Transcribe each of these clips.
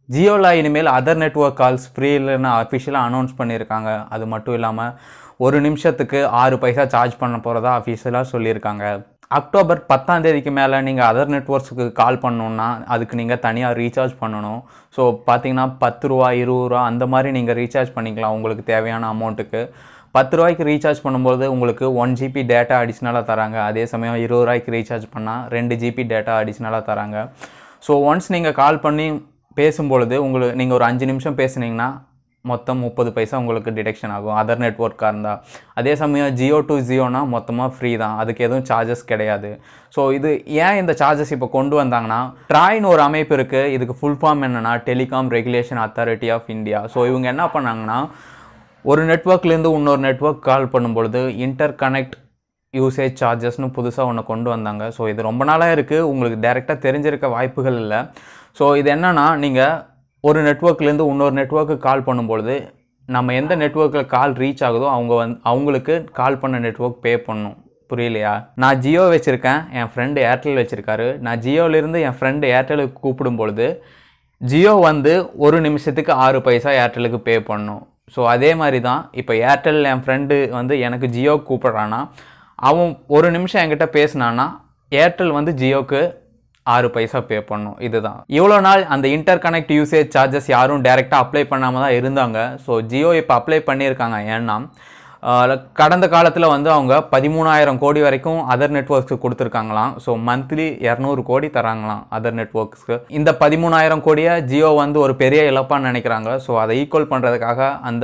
ஜியோவில் இனிமேல் other network calls free இல்லைன்னு அஃபிஷியலாக அனௌன்ஸ் பண்ணியிருக்காங்க அது மட்டும் இல்லாமல் ஒரு நிமிஷத்துக்கு ஆறு பைசா சார்ஜ் பண்ண போகிறதா அஃபிஷியலாக சொல்லியிருக்காங்க அக்டோபர் பத்தாம் தேதிக்கு மேலே நீங்கள் அதர் நெட்ஒர்க்ஸுக்கு கால் பண்ணணுன்னா அதுக்கு நீங்கள் தனியாக ரீசார்ஜ் பண்ணணும் ஸோ பார்த்தீங்கன்னா பத்து ரூபா இருபது ரூபா அந்த மாதிரி நீங்கள் ரீசார்ஜ் பண்ணிக்கலாம் உங்களுக்கு தேவையான அமௌண்ட்டுக்கு பத்து ரூபாய்க்கு ரீசார்ஜ் பண்ணும்போது உங்களுக்கு ஒன் ஜிபி டேட்டா அடிஷ்னலாக தராங்க அதே சமயம் இருபது ரூபாய்க்கு ரீசார்ஜ் பண்ணால் ரெண்டு ஜிபி டேட்டா அடிஷ்னலாக தராங்க ஸோ ஒன்ஸ் நீங்கள் கால் பண்ணி பேசும்பொழுது உங்களுக்கு நீங்கள் ஒரு அஞ்சு நிமிஷம் பேசுனீங்கன்னா மொத்தம் முப்பது பைசா உங்களுக்கு டிடெக்ஷன் ஆகும் அதர் நெட்ஒர்க்காக இருந்தால் அதே சமயம் ஜியோ டு ஜியோனா மொத்தமாக ஃப்ரீ தான் அதுக்கு எதுவும் சார்ஜஸ் கிடையாது ஸோ இது ஏன் இந்த சார்ஜஸ் இப்போ கொண்டு வந்தாங்கன்னா ட்ராய்னு ஒரு அமைப்பு இருக்குது இதுக்கு ஃபுல் ஃபார்ம் என்னென்னா telecom regulation authority of India so இவங்க என்ன பண்ணாங்கன்னா ஒரு நெட்ஒர்க்லேருந்து இன்னொரு நெட்ஒர்க் கால் பண்ணும்பொழுது இன்டர் கனெக்ட் யூசேஜ் சார்ஜஸ்னு புதுசாக ஒன்று கொண்டு வந்தாங்க ஸோ இது ரொம்ப நாளாக இருக்குது உங்களுக்கு டைரெக்டாக தெரிஞ்சிருக்க வாய்ப்புகள் இல்லை ஸோ இது என்னென்னா நீங்கள் ஒரு நெட்ஒர்க்லேருந்து இன்னொரு நெட்ஒர்க்கு கால் பண்ணும்பொழுது நம்ம எந்த நெட்ஒர்க்கில் கால் ரீச் ஆகுதோ அவங்க வந்து அவங்களுக்கு கால் பண்ண நெட்ஒர்க் பே பண்ணணும் புரியலையா நான் ஜியோ வச்சுருக்கேன் என் ஃப்ரெண்டு ஏர்டெல் வச்சுருக்காரு நான் ஜியோலேருந்து என் ஃப்ரெண்டு ஏர்டெலுக்கு கூப்பிடும் பொழுது ஜியோ வந்து ஒரு நிமிஷத்துக்கு ஆறு பைசா ஏர்டெலுக்கு பே பண்ணும் ஸோ அதே மாதிரி தான் இப்போ ஏர்டெல் என் ஃப்ரெண்டு வந்து எனக்கு ஜியோ கூப்பிட்றான்னா அவன் ஒரு நிமிஷம் என்கிட்ட பேசினான்னா ஏர்டெல் வந்து ஜியோக்கு ஆறு பைசா பே பண்ணும் இதுதான் இவ்வளோ நாள் அந்த இன்டர் கனெக்ட் யூசேஜ் சார்ஜஸ் யாரும் டைரெக்டாக அப்ளை பண்ணாமல் தான் இருந்தாங்க ஸோ ஜியோ இப்போ அப்ளை பண்ணியிருக்காங்க ஏன்னா ஆஹ், கடந்த காலத்தில் வந்து அவங்க பதிமூணாயிரம் கோடி வரைக்கும் அதர் நெட்ஒர்க்ஸ்க்கு கொடுத்துருக்காங்களாம் ஸோ மந்த்லி இரநூறு கோடி தராங்களாம் அதர் நெட்ஒர்க்ஸ்க்கு இந்த பதிமூணாயிரம் கோடியை ஜியோ வந்து ஒரு பெரிய இழப்பான்னு நினைக்கிறாங்க ஸோ அதை ஈக்குவல் பண்ணுறதுக்காக அந்த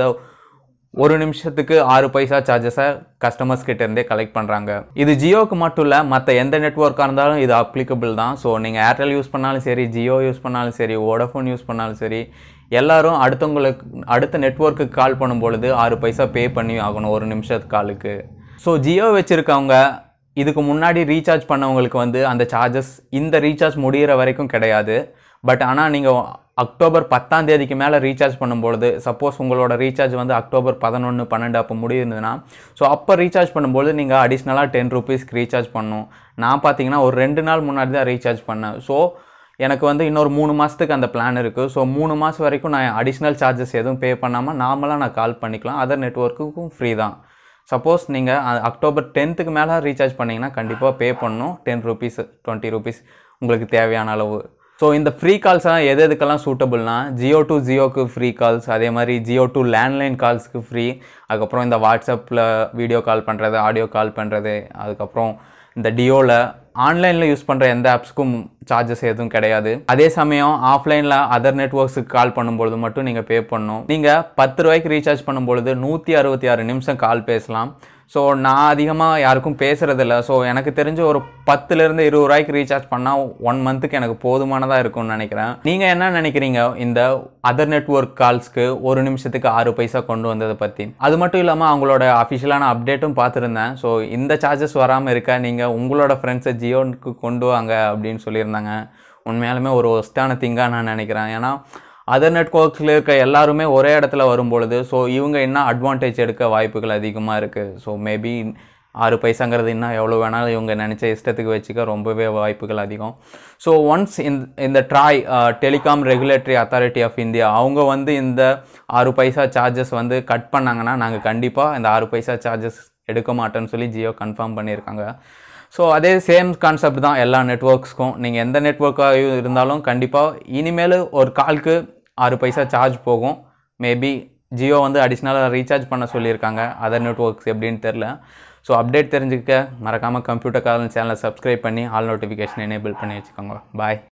ஒரு நிமிஷத்துக்கு ஆறு பைசா சார்ஜஸை கஸ்டமர்ஸ் கிட்ட இருந்தே கலெக்ட் பண்ணுறாங்க இது ஜியோக்கு மட்டும் இல்லை மற்ற எந்த நெட்ஒர்க்காக இருந்தாலும் இது அப்ளிகபிள் தான் ஸோ நீங்கள் ஏர்டெல் யூஸ் பண்ணாலும் சரி ஜியோ யூஸ் பண்ணாலும் சரி வோடஃபோன் யூஸ் பண்ணாலும் சரி எல்லாரும் அடுத்தவங்களுக்கு அடுத்த நெட்ஒர்க்குக்கு கால் பண்ணும் பொழுது ஆறு பைசா பே பண்ணி ஆகணும் ஒரு நிமிஷத்து காலுக்கு ஸோ ஜியோ வச்சுருக்கவங்க இதுக்கு முன்னாடி ரீசார்ஜ் பண்ணவங்களுக்கு வந்து அந்த சார்ஜஸ் இந்த ரீசார்ஜ் முடிகிற வரைக்கும் கிடையாது பட் ஆனால் நீங்கள் அக்டோபர் பத்தாம் தேதிக்கு மேலே ரீசார்ஜ் பண்ணும்பொழுது சப்போஸ் உங்களோட ரீசார்ஜ் வந்து அக்டோபர் பதினொன்று பன்னெண்டு அப்போ முடியுதுன்னா ஸோ அப்போ ரீசார்ஜ் பண்ணும்போது நீங்கள் அடிஷ்னலாக டென் ருபீஸ்க்கு ரீசார்ஜ் பண்ணணும் நான் பார்த்தீங்கன்னா ஒரு ரெண்டு நாள் முன்னாடி தான் ரீசார்ஜ் பண்ணேன் ஸோ எனக்கு வந்து இன்னொரு மூணு மாதத்துக்கு அந்த பிளான் இருக்குது ஸோ மூணு மாதம் வரைக்கும் நான் அடிஷ்னல் சார்ஜஸ் எதுவும் பே பண்ணாமல் நார்மலாக நான் கால் பண்ணிக்கலாம் அதர் நெட்ஒர்க்குக்கும் ஃப்ரீ தான் சப்போஸ் நீங்கள் அக்டோபர் டென்த்துக்கு மேலே ரீசார்ஜ் பண்ணிங்கன்னா கண்டிப்பாக பே பண்ணணும் டென் ருபீஸ் டுவெண்ட்டி ருபீஸ் உங்களுக்கு தேவையான அளவு ஸோ இந்த ஃப்ரீ கால்ஸ்லாம் எது எதுக்கெல்லாம் சூட்டபுள்னா ஜியோ டு ஜியோக்கு ஃப்ரீ கால்ஸ் அதே மாதிரி ஜியோ டு லேண்ட்லைன் கால்ஸ்க்கு ஃப்ரீ அதுக்கப்புறம் இந்த வாட்ஸ்அப்பில் வீடியோ கால் பண்ணுறது ஆடியோ கால் பண்ணுறது அதுக்கப்புறம் இந்த டியோவில் ஆன்லைனில் யூஸ் பண்ணுற எந்த ஆப்ஸ்க்கும் சார்ஜஸ் எதுவும் கிடையாது அதே சமயம் ஆஃப்லைனில் அதர் நெட்ஒர்க்ஸுக்கு கால் பண்ணும்பொழுது மட்டும் நீங்கள் பே பண்ணணும் நீங்கள் பத்து ரூபாய்க்கு ரீசார்ஜ் பண்ணும்பொழுது நூற்றி அறுபத்தி ஆறு நிமிஷம் கால் பேசலாம் ஸோ நான் அதிகமாக யாருக்கும் பேசுகிறதில்ல ஸோ எனக்கு தெரிஞ்ச ஒரு பத்துலேருந்து இருபது ரூபாய்க்கு ரீசார்ஜ் பண்ணால் ஒன் மந்த்துக்கு எனக்கு போதுமானதாக இருக்கும்னு நினைக்கிறேன் நீங்கள் என்ன நினைக்கிறீங்க இந்த அதர் நெட்ஒர்க் கால்ஸ்க்கு ஒரு நிமிஷத்துக்கு ஆறு பைசா கொண்டு வந்ததை பற்றி அது மட்டும் இல்லாமல் அவங்களோட அஃபிஷியலான அப்டேட்டும் பார்த்துருந்தேன் ஸோ இந்த சார்ஜஸ் வராமல் இருக்க நீங்கள் உங்களோட ஃப்ரெண்ட்ஸை ஜியோனுக்கு கொண்டு வாங்க அப்படின்னு சொல்லியிருந்தாங்க உண்மையாலுமே ஒரு ஒஸ்டான திங்காக நான் நினைக்கிறேன் ஏன்னா அதர் நெட்ஒர்க்ஸில் இருக்க எல்லாருமே ஒரே இடத்துல வரும்பொழுது ஸோ இவங்க என்ன அட்வான்டேஜ் எடுக்க வாய்ப்புகள் அதிகமாக இருக்குது ஸோ மேபி ஆறு பைசாங்கிறது இன்னும் எவ்வளோ வேணாலும் இவங்க நினச்ச இஷ்டத்துக்கு வச்சுக்க ரொம்பவே வாய்ப்புகள் அதிகம் ஸோ ஒன்ஸ் இந்த இந்த TRAI telecom regulatory authority of India அவங்க வந்து இந்த ஆறு பைசா சார்ஜஸ் வந்து கட் பண்ணாங்கன்னா நாங்கள் கண்டிப்பாக இந்த ஆறு பைசா சார்ஜஸ் எடுக்க மாட்டோம்னு சொல்லி ஜியோ கன்ஃபார்ம் பண்ணியிருக்காங்க ஸோ அதே சேம் கான்செப்ட் தான் எல்லா நெட்ஒர்க்ஸ்க்கும் நீங்கள் எந்த நெட்ஒர்க்காக இருந்தாலும் கண்டிப்பாக இனிமேல் ஒரு கால்க்கு ஆறு பைசா சார்ஜ் போகும் மேபி ஜியோ வந்து அடிஷ்னலாக ரீசார்ஜ் பண்ண சொல்லியிருக்காங்க அதர் நெட்ஒர்க்ஸ் எப்படின்னு தெரில ஸோ அப்டேட் தெரிஞ்சுக்க மறக்காமல் கம்ப்யூட்டர் காலன் சேனலை சப்ஸ்கிரைப் பண்ணி ஆல் நோட்டிஃபிகேஷன் எனேபிள் பண்ணி வச்சுக்கோங்க பாய்